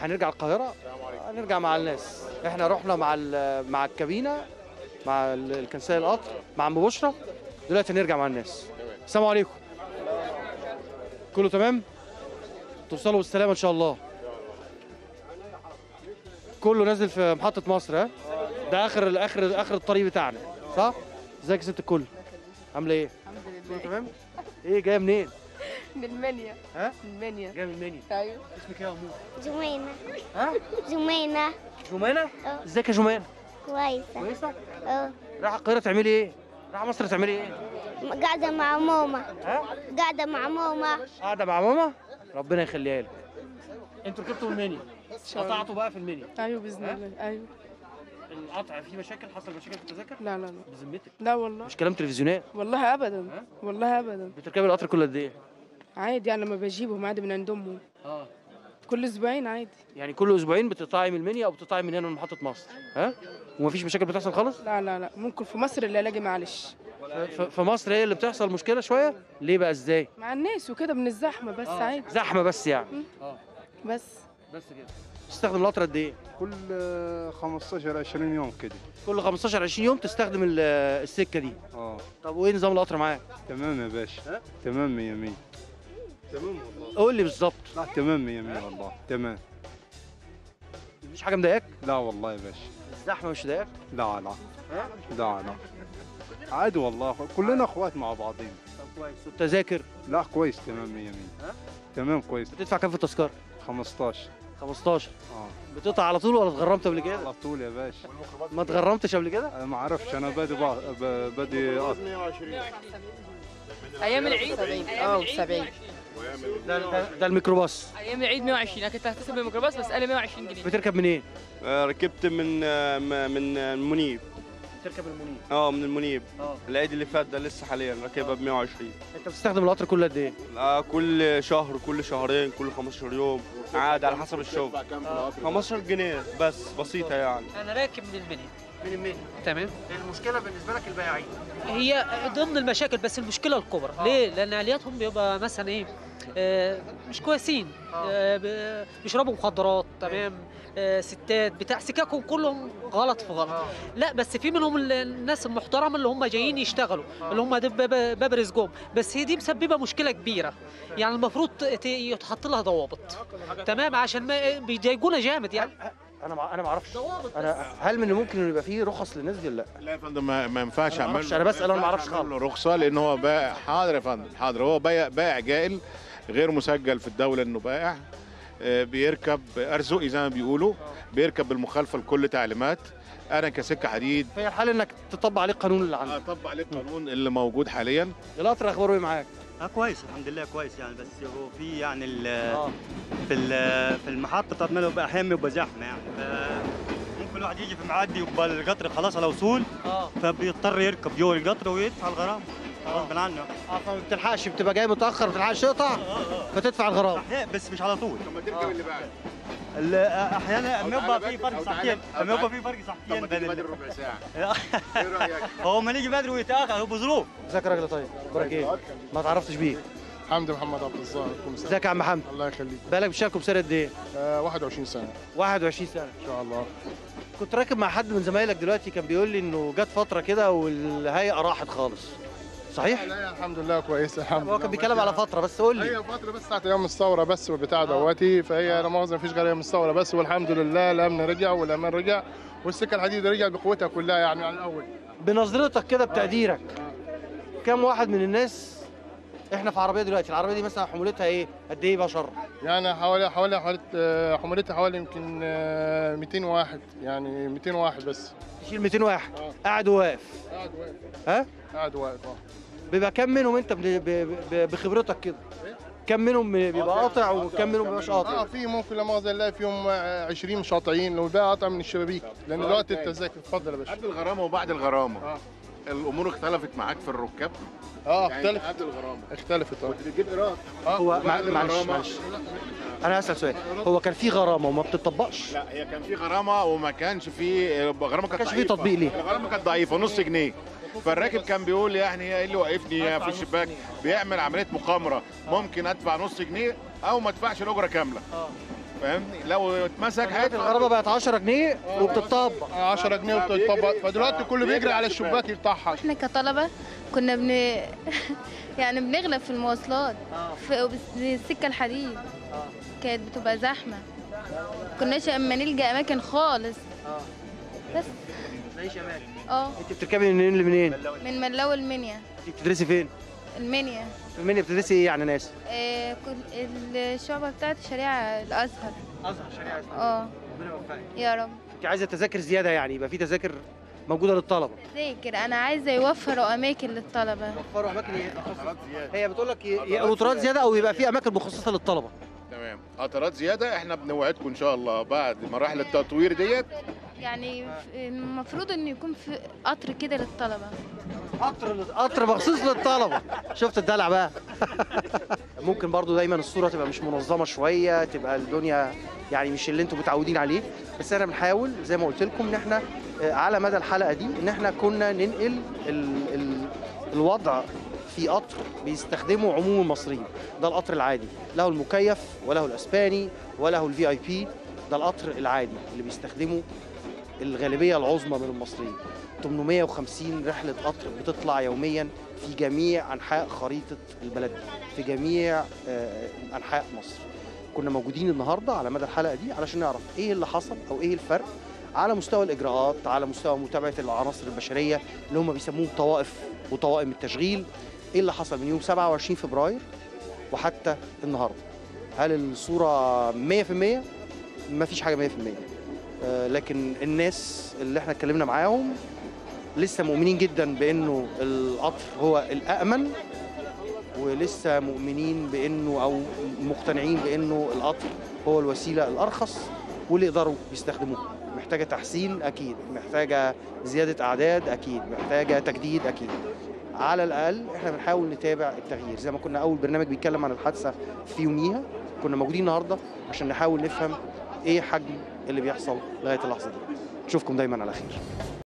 هنرجع القاهره هنرجع مع الناس احنا رحنا مع ال- مع الكابينه مع ال- الكنسيه القطر مع ام بشرى دلوقتي هنرجع مع الناس السلام عليكم كله تمام توصلوا بالسلامه ان شاء الله كله نازل في محطه مصر ها ده اخر اخر اخر الطريق بتاعنا صح ازيك يا ست الكل عامله ايه الحمد كله لله تمام ايه جايه منين من المنيا ها من المنيا جايه من المنيا ايوه اسمك ايه يا امور جمينة ها جمينة جمانه اه. ازيك يا جمانه كويسة كويسه اه رايحه القاهره تعملي ايه رايحه مصر تعملي ايه قاعدة مع ماما ها قاعدة مع ماما قاعده مع ماما ربنا يخليها لك انتوا ركبتوا المنيا قطعتوا بقى في المنيا ايوه باذن ها؟ الله ايوه القطع فيه مشاكل حصل مشاكل في التذاكر لا لا لا بذمتك لا والله مش كلام تلفزيونات والله ابدا ها؟ والله ابدا بتركبي القطر كل قد ايه عادي يعني لما بجيبهم عادي من عند امهم اه كل اسبوعين عادي يعني كل اسبوعين بتقطعي من المنيا او بتقطعي من هنا من محطه مصر ها ومفيش مشاكل بتحصل خالص لا لا لا ممكن في مصر اللي الاقي معلش ف- في مصر هي اللي بتحصل مشكله شويه ليه بقى ازاي مع الناس وكده من الزحمه بس عادي زحمه بس يعني اه بس بس كده تستخدم القطر قد ايه كل 15 20 يوم كده كل 15 20 يوم تستخدم ال- السكه دي اه طب وايه نظام القطر معاك تمام يا باشا تمام مية مية تمام والله قول لي بالظبط لا تمام مية مية والله تمام مفيش حاجه مضايقاك لا والله يا باشا الزحمه مش مضايقاك لا لا لا لا عادي والله كلنا اخوات مع بعضين طب كويس والتذاكر لا كويس تمام مية مية ها؟ تمام كويس بتدفع كام في التذكره 15 15 اه بتقطع على طول ولا اتغرمت قبل كده على طول يا باشا ما اتغرمتش قبل كده انا ما اعرفش انا بادي بقى ب- بادي ايام العيد اه 70 ده, ده, ده الميكروباص ايام العيد 120 انا كنت هحتسب بالميكروباص بس قال لي 120 جنيه بتركب منين ركبت من من المنيب بتركب المنيب اه من المنيب اه العيد اللي فات ده لسه حاليا راكبها ب 120 انت بتستخدم القطر كل قد ايه آه كل شهر كل شهرين كل 15 يوم عادي على حسب الشغل 15 جنيه بس بسيطه يعني انا راكب من المنيا من المنيا تمام المشكله بالنسبه لك البياعين هي ضمن المشاكل بس المشكله الكبرى ليه لان الياتهم بيبقى مثلا ايه آه مش كويسين آه ب- بيشربوا مخدرات تمام آه ستات بتاع سكاكهم كلهم غلط في غلط لا بس في منهم ال- الناس المحترمه اللي هم جايين يشتغلوا اللي هم ده باب باب رزقهم بس هي دي مسببه مشكله كبيره يعني المفروض ت- ت- يتحط لها ضوابط تمام عشان ما بيضايقونا جامد يعني انا ما انا ما اعرفش انا هل من الممكن انه يبقى فيه رخص للناس دي ولا لا لا يا فندم ما, ما ينفعش أنا ما اعمل أعرفش، أنا بسأل، أنا ما أعرفش له رخصه لان هو بائع حاضر يا فندم حاضر هو بائع بائع جائل غير مسجل في الدوله انه بائع آه، بيركب ارزقي زي ما بيقولوا بيركب بالمخالفه لكل تعليمات انا كسكه حديد فهي الحل انك تطبق عليه القانون اللي عندك اطبق عليه القانون اللي موجود حاليا القطر اخباره ايه معاك اه كويس الحمد لله كويس يعني بس هو في يعني ال- اه في ال- في المحطه بتاعت منه بقى احيانا بيبقى زحمه يعني ف- ممكن الواحد يجي في معدي يبقى القطر خلاص على وصول اه فبيضطر يركب جوه القطر ويدفع الغرامه غصب عنه اه فما بتلحقش بتبقى جاي متاخر ما بتلحقش تقطع فتدفع الغرامه احيانا بس مش على طول لما تركب اللي بعد ال- احيانا أو لما يبقى تعالى في بدري، فرق أو ساعتين تعالى- أو لما يبقى تعالى- في فرق ساعتين لما تيجي بين بدري ال- ربع ساعه ايه رايك؟ هو ما نيجي بدري ويتاخر هو بظروف ازيك يا راجل طيب اخبارك ايه ما تعرفتش بيك حمدي محمد عبد الظاهر كل سنه ازيك يا عم محمد الله يخليك بالك بتشاركوا بسنه قد ايه آه 21 سنه 21 سنه ان شاء الله كنت راكب مع حد من زمايلك دلوقتي كان بيقول لي انه جت فتره كده والهيئه راحت خالص صحيح لا الحمد لله كويس الحمد لله هو كان بيتكلم على فتره بس قول لي هي فتره بس ساعه ايام الثوره بس والبتاع دواتي فهي لا مؤاخذه مفيش غير ايام الثوره بس والحمد لله الامن رجع والامان رجع والسكه الحديد رجع بقوتها كلها يعني عن الاول بنظرتك كده بتقديرك كم واحد من الناس احنا في عربيه دلوقتي العربيه دي مثلا حمولتها ايه قد ايه بشر يعني حوالي حوالي حوالي آه، حمولتها حوالي يمكن آه، 200 واحد يعني 200 واحد بس تشيل 200 واحد آه. قاعد وواقف قاعد واقف ها قاعد واقف اه بيبقى كم منهم انت ب- ب- ب- بخبرتك كده كم منهم بيبقى قاطع وكم منهم بيبقاش اه قاطع في ممكن لا مؤاخذه نلاقي فيهم آه، 20 مش قاطعين لو الباقي قاطع من الشبابيك لان دلوقتي التذاكر اتفضل يا باشا قبل الغرامه وبعد الغرامه اه الامور اختلفت معاك في الركاب اه يعني اختلف قبل الغرامه اختلفت اه كنت بتجيب ايراد هو مع- وبعد معلش الغرامة- معلش انا هسال سؤال هو كان في غرامه وما بتطبقش لا هي كان في غرامه وما كانش في غرامه كانت كانش في ضعيفة. تطبيق ليها. الغرامه كانت ضعيفه نص جنيه فالراكب كان بيقول يعني ايه اللي وقفني في الشباك بيعمل عمليه مقامره ممكن ادفع نص جنيه او ما ادفعش الاجره كامله فاهمني لو اتمسك هيدفع الغرامه بقت 10 جنيه وبتطبق 10 جنيه وبتطبق فدلوقتي كله بيجري على الشباك يفتحها احنا كطلبة كنا بن يعني بنغلب في المواصلات في السكة الحديد كانت بتبقى زحمة كناش اما نلقى اماكن خالص بس ماشي يا مالك اه انت بتركبي منين لمنين؟ من ملاو المنيا انت بتدرسي فين؟ المنيا في المنيا بتدرسي ايه يعني ناس؟ آه كل الشعبة بتاعت الشريعة الازهر ازهر شريعه اه ربنا يوفقك يا رب انت عايزه تذاكر زياده يعني يبقى في تذاكر موجوده للطلبه ذاكر انا عايزة يوفروا اماكن للطلبة يوفروا اماكن هي بتقول لك قطارات زياده او يبقى في اماكن مخصصه للطلبه تمام قطارات زياده احنا بنوعدكم ان شاء الله بعد مراحل التطوير ديت يعني المفروض ان يكون في قطر كده للطلبة قطر قطر مخصوص للطلبه شفت الدلع بقى ممكن برضو دايما الصوره تبقى مش منظمه شويه تبقى الدنيا يعني مش اللي انتم متعودين عليه بس انا بنحاول زي ما قلت لكم ان احنا آه، على مدى الحلقه دي ان احنا كنا ننقل ال ال الوضع في قطر بيستخدمه عموم المصريين ده القطر العادي له المكيف وله الاسباني وله الفي اي بي ده القطر العادي اللي بيستخدمه الغالبيه العظمى من المصريين 850 رحله قطر بتطلع يوميا في جميع انحاء خريطه البلد دي في جميع آه، انحاء مصر كنا موجودين النهارده على مدى الحلقه دي علشان نعرف ايه اللي حصل او ايه الفرق على مستوى الاجراءات على مستوى متابعه العناصر البشريه اللي هم بيسموهم طوائف وطوائم التشغيل ايه اللي حصل من يوم 27 فبراير وحتى النهارده هل الصوره 100% ما فيش حاجه 100% آه، لكن الناس اللي احنا اتكلمنا معاهم لسه مؤمنين جدا بانه القطر هو الامن ولسه مؤمنين بانه او مقتنعين بانه القطر هو الوسيله الارخص واللي يقدروا يستخدموها محتاجه تحسين اكيد محتاجه زياده اعداد اكيد محتاجه تجديد اكيد على الاقل احنا بنحاول نتابع التغيير زي ما كنا اول برنامج بيتكلم عن الحادثه في يوميها كنا موجودين النهارده عشان نحاول نفهم ايه حجم اللي بيحصل لغايه اللحظه دي نشوفكم دايما على خير